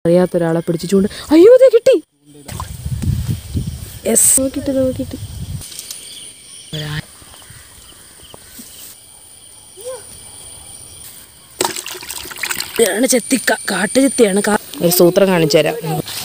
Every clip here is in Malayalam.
അറിയാത്ത ഒരാളെ പിടിച്ച് ചൂണ്ട അയ്യോ ദേ കിട്ടി യെസ് നോക്കിട്ട് നോക്കിട്ട് ഇതാണ് ചെത്തി ക- കാട്ടുചെത്തിയാണ് കാ- ഒരു സൂത്രം കാണിച്ചു തരാം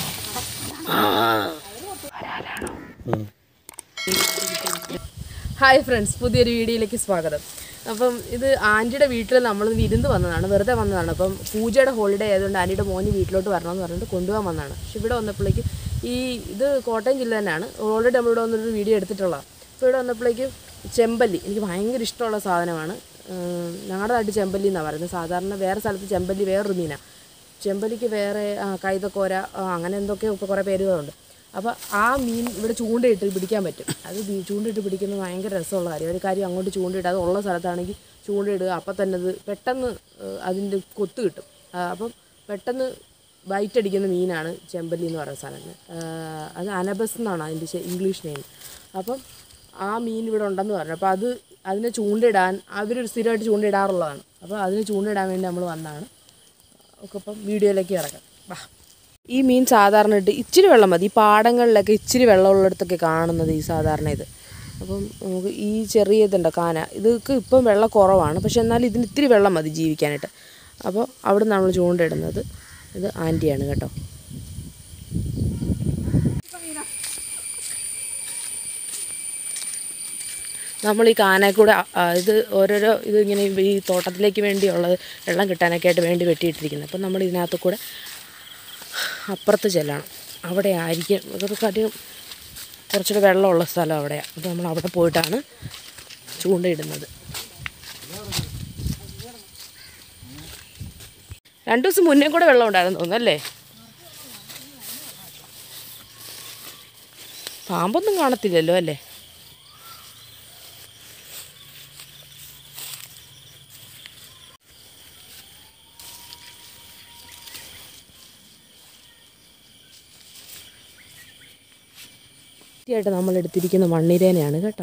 ഹായ് ഫ്രണ്ട്സ് പുതിയൊരു വീഡിയോയിലേക്ക് സ്വാഗതം അപ്പം ഇത് ആൻറ്റിയുടെ വീട്ടിൽ നമ്മൾ വിരുന്ന് വന്നതാണ് വെറുതെ വന്നതാണ് അപ്പം പൂജയുടെ ഹോളിഡേ ആയതുകൊണ്ട് ആൻറ്റിയുടെ മോന് വീട്ടിലോട്ട് വരണമെന്ന് പറഞ്ഞിട്ട് കൊണ്ടുപോകാൻ വന്നതാണ് പക്ഷെ ഇവിടെ വന്നപ്പോഴേക്കും ഈ ഇത് കോട്ടയം ജില്ല തന്നെയാണ് ഓൾറെഡി നമ്മളിവിടെ വന്നൊരു വീഡിയോ എടുത്തിട്ടുള്ളതാണ് അപ്പോൾ ഇവിടെ വന്നപ്പോഴേക്കും ചെമ്പല്ലി എനിക്ക് ഭയങ്കര ഇഷ്ടമുള്ള സാധനമാണ് ഉം, ഞങ്ങളുടെ നാട്ടിൽ ചെമ്പല്ലി എന്നാണ് പറയുന്നത് സാധാരണ വേറെ സ്ഥലത്ത് ചെമ്പല്ലി വേറൊരു മീനാണ് ചെമ്പല്ലിക്ക് വേറെ ആ, കൈതക്കോര ആ, അങ്ങനെ എന്തൊക്കെയോ ഇപ്പോൾ കുറേ പേരുകളുണ്ട് അപ്പോൾ ആ മീൻ ഇവിടെ ചൂണ്ടയിട്ട് പിടിക്കാൻ പറ്റും അത് ബി- ചൂണ്ടയിട്ട് പിടിക്കുന്നത് ഭയങ്കര രസമുള്ള കാര്യം ഒരു കാര്യം അങ്ങോട്ട് ചൂണ്ടയിട്ട് അത് ഉള്ള സ്ഥലത്താണെങ്കിൽ ചൂണ്ടയിടുക അപ്പം തന്നെ അത് പെട്ടെന്ന് ഏഹ്, അതിൻ്റെ കൊത്ത് കിട്ടും ആ, അപ്പം പെട്ടെന്ന് ബൈറ്റ് അടിക്കുന്ന മീനാണ് ചെമ്പല്ലി എന്ന് പറയുന്ന സാധനം ഏഹ്, അത് അനബസ് എന്നാണ് അതിൻ്റെ ശ- ഇംഗ്ലീഷ് നെയിം അപ്പം ആ മീൻ ഇവിടെ ഉണ്ടെന്ന് പറഞ്ഞു അപ്പോൾ അത് അതിനെ ചൂണ്ടയിടാൻ അവർ സ്ഥിരമായിട്ട് ചൂണ്ടയിടാറുള്ളതാണ് അപ്പോൾ അതിനെ ചൂണ്ടയിടാൻ വേണ്ടി നമ്മൾ വന്നതാണ് ഒക്കെ ഇപ്പം വീഡിയോയിലേക്ക് ഇറക്കാം വാ ഈ മീൻ സാധാരണ ഇട്ട് ഇച്ചിരി വെള്ളം മതി ഈ പാടങ്ങളിലൊക്കെ ഇച്ചിരി വെള്ളമുള്ളിടത്തൊക്കെ കാണുന്നത് ഈ സാധാരണ ഇത് അപ്പം നമുക്ക് ഈ ചെറിയ ഇതുണ്ട് കാന ഇതൊക്കെ ഇപ്പം വെള്ളം കുറവാണ് പക്ഷെ എന്നാലും ഇതിന് ഇത്തിരി വെള്ളം മതി ജീവിക്കാനായിട്ട് അപ്പോൾ അവിടെ നിന്ന് നമ്മൾ ചൂണ്ടയിടുന്നത് ഇത് ആൻറ്റിയാണ് കേട്ടോ നമ്മൾ ഈ കാനയിൽ കൂടെ അ- ആ, ഇത് ഓരോരോ ഇത് ഇങ്ങനെ ഈ തോട്ടത്തിലേക്ക് വേണ്ടിയുള്ളത് വെള്ളം കിട്ടാനൊക്കെ ആയിട്ട് വേണ്ടി വെട്ടിയിട്ടിരിക്കുന്നത് അപ്പം നമ്മൾ ഇതിനകത്ത് കൂടെ അപ്പുറത്ത് ചെല്ലണം അവിടെ ആയിരിക്കും ഇതൊക്കെ അധികം കുറച്ചുകൂടെ വെള്ളമുള്ള സ്ഥലം അവിടെയാണ് അപ്പോൾ നമ്മൾ അവിടെ പോയിട്ടാണ് ചൂണ്ടയിടുന്നത് രണ്ടു ദിവസം മുന്നേ കൂടെ വെള്ളം ഉണ്ടായിരുന്നു തോന്നുന്നല്ലേ പാമ്പൊന്നും കാണത്തില്ലല്ലോ അല്ലേ ആയിട്ട് നമ്മൾ എടുത്തിരിക്കുന്ന മണ്ണിരേനയാണ് കേട്ടോ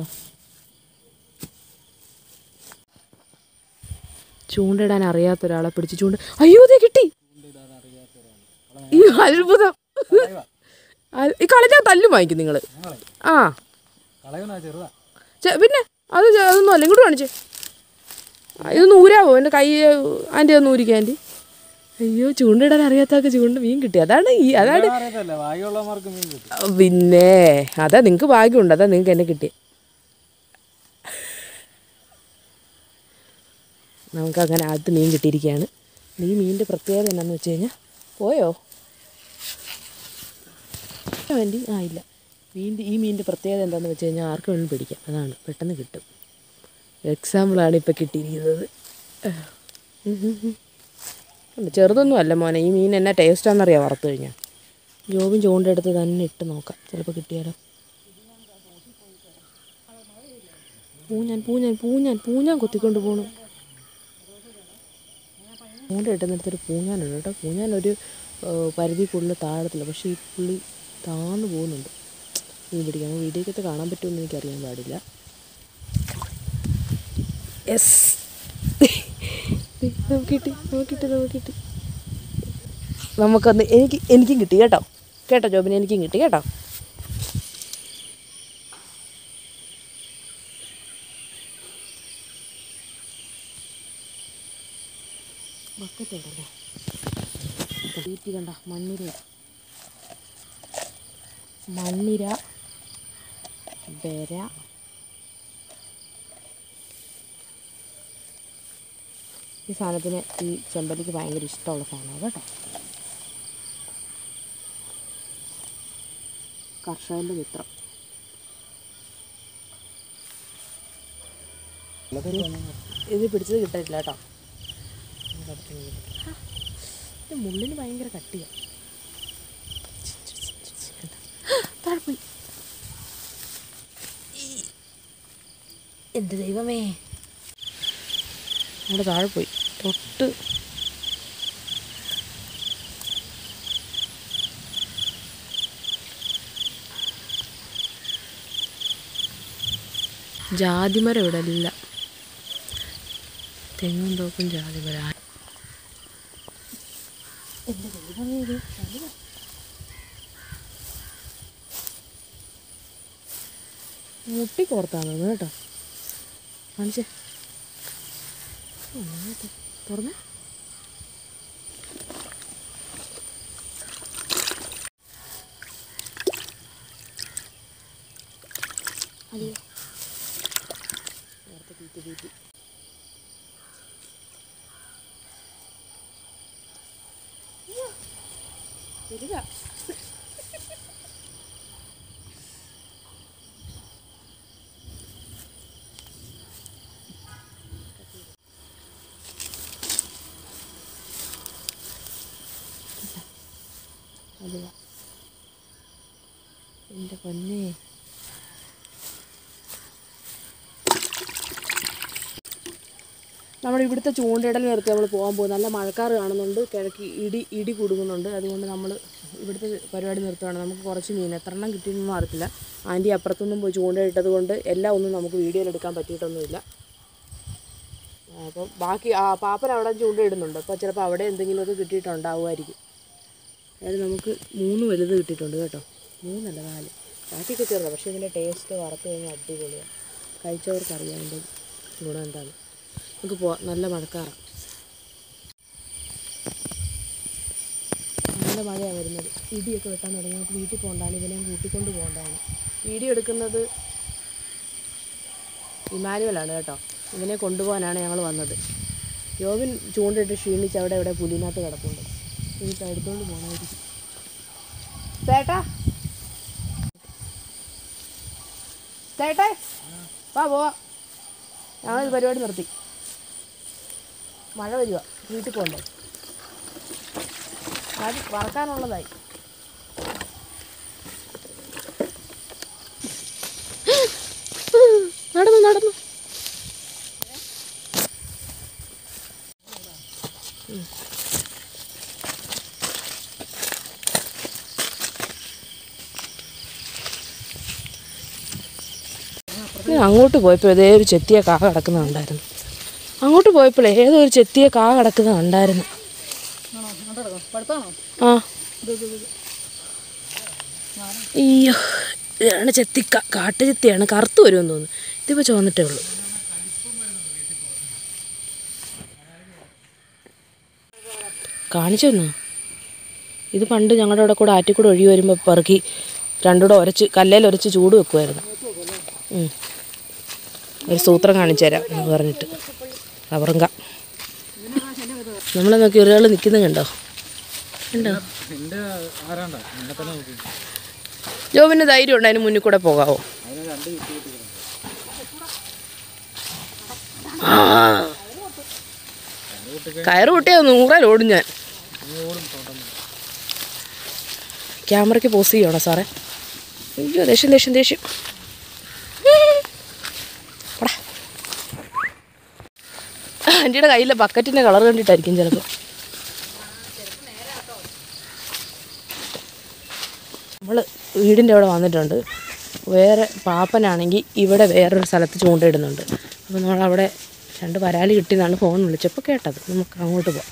ചൂണ്ടിടാൻ അറിയാത്ത ഒരാളെ പിടിച്ച് ചൂണ്ട അയ്യോ ദേ കിട്ടി ഈ അത്ഭുതം അ- ഈ കളിച്ചാൽ തല്ലും വാങ്ങിക്കും നിങ്ങൾ ആ കളയുന്ന ചെറുതാ ചെ- പിന്നെ അത് ചെ- അതൊന്നും അല്ല ഇങ്ങോട്ട് കാണിച്ചേ ആ, ഇതൊന്ന് ഊരാവോ എൻ്റെ കൈ ആൻറ്റി ഒന്ന് ഊരിക്കാം ആൻറ്റി അയ്യോ ചൂണ്ടിടാൻ അറിയാത്തൊക്കെ ചൂണ്ട മീൻ കിട്ടി അതാണ് ഈ അതാണ് അറിയത്തല്ല ഭാഗ്യമുള്ളവർക്ക് മീൻ കിട്ടും പിന്നെ അതാ നിങ്ങൾക്ക് ഭാഗ്യമുണ്ട് അതാ നിങ്ങൾക്ക് എന്നെ കിട്ടി നമുക്ക് അങ്ങനെ ആദ്യത്തെ മീൻ കിട്ടിയിരിക്കുകയാണ് ഈ മീനിൻ്റെ പ്രത്യേകത എന്നാന്ന് വെച്ച് കഴിഞ്ഞാൽ പോയോ വേണ്ടി ആ ഇല്ല മീൻ്റെ ഈ മീനിൻ്റെ പ്രത്യേകത എന്താണെന്ന് വെച്ച് കഴിഞ്ഞാൽ ആർക്കും വേണമെങ്കിലും പിടിക്കാം അതാണ് പെട്ടെന്ന് കിട്ടും എക്സാമ്പിളാണ് ഇപ്പോൾ കിട്ടിയിരിക്കുന്നത് ഉണ്ട്. ചെറുതൊന്നും അല്ല മോനെ ഈ മീൻ എന്നാ ടേസ്റ്റാണെന്നറിയാം വറുത്ത് കഴിഞ്ഞാൽ ജോബും ചൂണ്ടെടുത്ത് തന്നെ ഇട്ട് നോക്കാം ചിലപ്പോൾ കിട്ടിയാലോ പൂഞ്ഞാൻ പൂഞ്ഞാൻ പൂഞ്ഞാൻ പൂഞ്ഞാൻ കൊത്തിക്കൊണ്ട് പോണു ചൂണ്ട ഇട്ടുന്നിടത്തൊരു പൂഞ്ഞാനുണ്ട് കേട്ടോ പൂഞ്ഞാൻ ഒരു ഏഹ്, പരിധി കൂടുതൽ താഴത്തില്ല പക്ഷേ ഈ പുള്ളി താന്നു പോകുന്നുണ്ട് മീൻ പിടിക്കാൻ വീഡിയോക്കകത്ത് കാണാൻ പറ്റുമെന്ന് എനിക്കറിയാൻ പാടില്ല യെസ് നോക്കിയിട്ട് നോക്കിയിട്ട് നോക്കിയിട്ട് നമുക്കൊന്ന് എനിക്ക് എനിക്കും കിട്ടി കേട്ടോ കേട്ടോ ജോബിന് എനിക്കും കിട്ടി കേട്ടോ ബക്കറ്റ് ഉണ്ടല്ലേ തീറ്റി കണ്ട മണ്ണിര മണ്ണിര ബെര ഈ സാധനത്തിന് ഈ ചെമ്പല്ലിക്ക് ഭയങ്കര ഇഷ്ടമുള്ള സാധനമാണ് കേട്ടോ കർഷകൻ്റെ മിത്രം ഇത് പിടിച്ചത് കിട്ടില്ല കേട്ടോ ഹാ, ഇത് മുള്ളിന് ഭയങ്കര കട്ടിയാണ് താഴെ പോയി എന്ത് ദൈവമേ അവിടെ താഴെ പോയി തൊട്ട് ജാതിമരം ഇവിടെ ഇല്ല തെങ്ങും തോപ്പും ജാതിമരം എൻ്റെ ദൈവം മുട്ടി കോർത്താണ് കേട്ടോ കാണിച്ചേ ആ, നന്നായിട്ട് തുറന്നേ നേരത്തെ തീറ്റി തീറ്റി വരിക അത് വാ. എൻ്റെ പൊന്നേ നമ്മൾ ഇവിടുത്തെ ചൂണ്ടയിടൽ നിർത്തി നമ്മൾ പോകാൻ പോകും നല്ല മഴക്കാറ് കാണുന്നുണ്ട് കിഴക്ക് ഇടി ഇടി കുടുങ്ങുന്നുണ്ട് അതുകൊണ്ട് നമ്മൾ ഇവിടുത്തെ പരിപാടി നിർത്തുകയാണ് നമുക്ക് കുറച്ച് മീൻ എത്ര എണ്ണം കിട്ടിയെന്നൊന്നും അറിയത്തില്ല ആൻറ്റി അപ്പുറത്തൊന്നും പോയി ചൂണ്ടയിട്ടത് കൊണ്ട് എല്ലാം ഒന്നും നമുക്ക് വീഡിയോയിൽ എടുക്കാൻ പറ്റിയിട്ടൊന്നുമില്ല ആ, അപ്പം ബാക്കി ആ പാപ്പൻ അവിടെ ചൂണ്ടയിടുന്നുണ്ട് അപ്പോൾ ചിലപ്പോൾ അവിടെ എന്തെങ്കിലുമൊക്കെ കിട്ടിയിട്ടുണ്ടാവുമായിരിക്കും അതായത് നമുക്ക് മൂന്ന് വലുത് കിട്ടിയിട്ടുണ്ട് കേട്ടോ മൂന്നല്ല നാല് ബാക്കിയൊക്കെ ചെറുതാണ് പക്ഷേ ഇതിൻ്റെ ടേസ്റ്റ് വറുത്ത് കഴിഞ്ഞാൽ അടിപൊളിയാണ് കഴിച്ചവർക്ക് അറിയാം അതിൻ്റെ ഗുണം എന്താണ് നമുക്ക് പോവാം നല്ല മഴക്കാറാണ് നല്ല മഴയാണ് വരുന്നത് ഇടിയൊക്കെ വെട്ടാൻ തുടങ്ങി നമുക്ക് വീട്ടിൽ പോകണ്ടാണ് ഇവനെയും കൂട്ടിക്കൊണ്ട് പോകേണ്ടതാണ് വീഡിയോ എടുക്കുന്നത് ഇമാനുവലാണ് കേട്ടോ ഇവനെ കൊണ്ടുപോകാനാണ് ഞങ്ങൾ വന്നത് യോവിൻ ചൂണ്ടിട്ട് ക്ഷീണിച്ച് അവിടെ ഇവിടെ പുലിനകത്ത് കിടപ്പുണ്ട് ഇനി എടുത്തോണ്ട് പോകണമായിരിക്കും ചേട്ടാ ചേട്ടേ വാ പോവാ ഞങ്ങൾ ഈ പരിപാടി നിർത്തി മഴ വരുക വീട്ടിൽ പോകണ്ടേ അത് വറക്കാനുള്ളതായി നടന്നു നടന്നു ഞാൻ അങ്ങോട്ട് പോയപ്പോൾ ഇതേ ഒരു ചെത്തിയ കാ കിടക്കുന്നുണ്ടായിരുന്നു അങ്ങോട്ട് പോയപ്പോഴേ ഏതോ ഒരു ചെത്തിയ കാ കിടക്കുന്നുണ്ടായിരുന്നു ആ അയ്യോ ഇതാണ് ചെത്തിക്ക കാട്ടു ചെത്തിയാണ് കറുത്ത് വരുമെന്ന് തോന്നുന്നു ഇതിപ്പോൾ ചുവന്നിട്ടേ ഉള്ളൂ കാണിച്ചു തന്നോ ഇത് പണ്ട് ഞങ്ങളുടെ അവിടെ കൂടെ ആറ്റിൽ കൂടെ ഒഴുകി വരുമ്പോൾ പെറുക്കി രണ്ടുകൂടെ ഉരച്ച് കല്ലേൽ ഉരച്ച് ചൂട് വെക്കുമായിരുന്നു ഉം. ഒരു സൂത്രം കാണിച്ചു തരാം എന്ന് പറഞ്ഞിട്ട് കവറുങ്ക നമ്മളെ നോക്കി ഒരാൾ നിൽക്കുന്നത് കണ്ടോ കണ്ടോ എൻ്റെ ആരാണ്ട എന്നെ തന്നെ നോക്കി ജോബിന് ധൈര്യം ഉണ്ട് അതിന് മുന്നിൽ കൂടെ പോകാവോ അതിനെ രണ്ട് കിട്ടി കിട്ടി ആ. കയറ് കൂട്ടിയാ നൂറാൽ ഓടും ഞാൻ ക്യാമറയ്ക്ക് പോസ് ചെയ്യണോ സാറേ അയ്യോ ദേഷ്യം ദേഷ്യം ദേഷ്യം പോടാ. ആൻറ്റിയുടെ കയ്യിലെ ബക്കറ്റിൻ്റെ കളർ കണ്ടിട്ടായിരിക്കും ചിലപ്പോൾ നമ്മൾ വീടിൻ്റെ അവിടെ വന്നിട്ടുണ്ട് വേറെ പാപ്പനാണെങ്കിൽ ഇവിടെ വേറൊരു സ്ഥലത്ത് ചൂണ്ടയിടുന്നുണ്ട് അപ്പോൾ നമ്മളവിടെ രണ്ട് പരാതി കിട്ടിയെന്നാണ് ഫോൺ വിളിച്ചപ്പോൾ കേട്ടത് നമുക്ക് അങ്ങോട്ട് പോവാം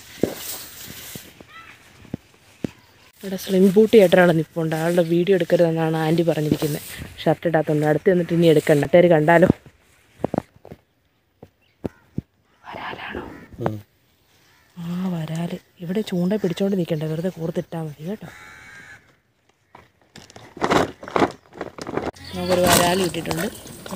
ഇവിടെ സ്ലിം ബൂട്ടി ആയിട്ട് ഒരാൾ നിൽപ്പുണ്ട് അയാളുടെ വീഡിയോ എടുക്കരുതെന്നാണ് ആൻറ്റി പറഞ്ഞിരിക്കുന്നത് ഷർട്ട് ഇടാത്തതുകൊണ്ട് അടുത്ത് നിന്നിട്ട് ഇനി എടുക്കണ്ട പേര് കണ്ടാലോ വരാലാണോ ആ വരാല് ഇവിടെ ചൂണ്ട പിടിച്ചോണ്ട് നിൽക്കണ്ട വെറുതെ കൂർത്തിട്ടാൽ മതി കേട്ടോ നമുക്കൊരു വരാൽ കിട്ടിയിട്ടുണ്ട്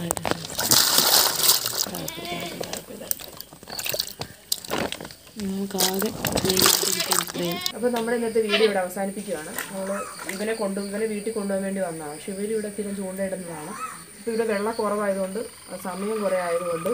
നമുക്കാകെ അപ്പോൾ നമ്മുടെ ഇന്നത്തെ വീഡിയോ ഇവിടെ അവസാനിപ്പിക്കുകയാണ് നമ്മൾ ഇവനെ കൊണ്ടു ഇവനെ വീട്ടിൽ കൊണ്ടുപോകാൻ വേണ്ടി വന്നതാണ് പക്ഷെ ഇവർ ഇവിടെ സ്ഥിരം ചൂണ്ടയിടുന്നതാണ് ഇപ്പോൾ ഇവിടെ വെള്ളം കുറവായതുകൊണ്ട് ആ സമയം കുറേ ആയതുകൊണ്ട്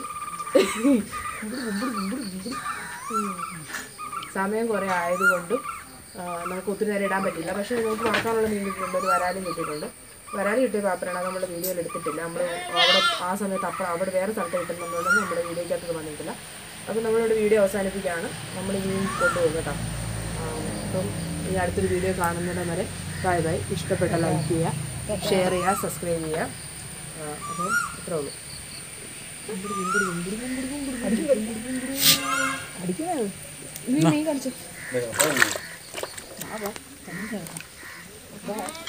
സമയം കുറേ ആയതുകൊണ്ട് ആ, നമുക്ക് ഒത്തിരി നേരം ഇടാൻ പറ്റില്ല പക്ഷേ നമുക്ക് വറക്കാനുള്ള മീൻ കിട്ടിയിട്ടുണ്ട് ഒരു വരാലും കിട്ടിയിട്ടുണ്ട് വരാൽ കിട്ടിയ പാപ്പറാണ് നമ്മുടെ വീഡിയോയിൽ എടുത്തിട്ടില്ല നമ്മൾ അവിടെ ആ സമയത്ത് അപ്പം അവിടെ വേറെ സ്ഥലത്ത് കിട്ടുന്നുണ്ടെന്ന് നമ്മുടെ വീഡിയോയ്ക്കകത്ത് വന്നിട്ടില്ല അപ്പോൾ നമ്മളിവിടെ വീഡിയോ അവസാനിപ്പിക്കുകയാണ് നമ്മൾ ഇനിയും കൊണ്ടുപോകും കേട്ടോ ആ, അപ്പം ഈ അടുത്തൊരു വീഡിയോ കാണുന്നിടം വരെ ബൈ ബൈ ഇഷ്ടപ്പെട്ട ലൈക്ക് ചെയ്യുക ഷെയർ ചെയ്യുക സബ്സ്ക്രൈബ് ചെയ്യുക ആ, അപ്പം ഇത്രേ ഉള്ളൂ അടിക്കുന്നത് നീ നീ കളിച്ചു വാ, വാ.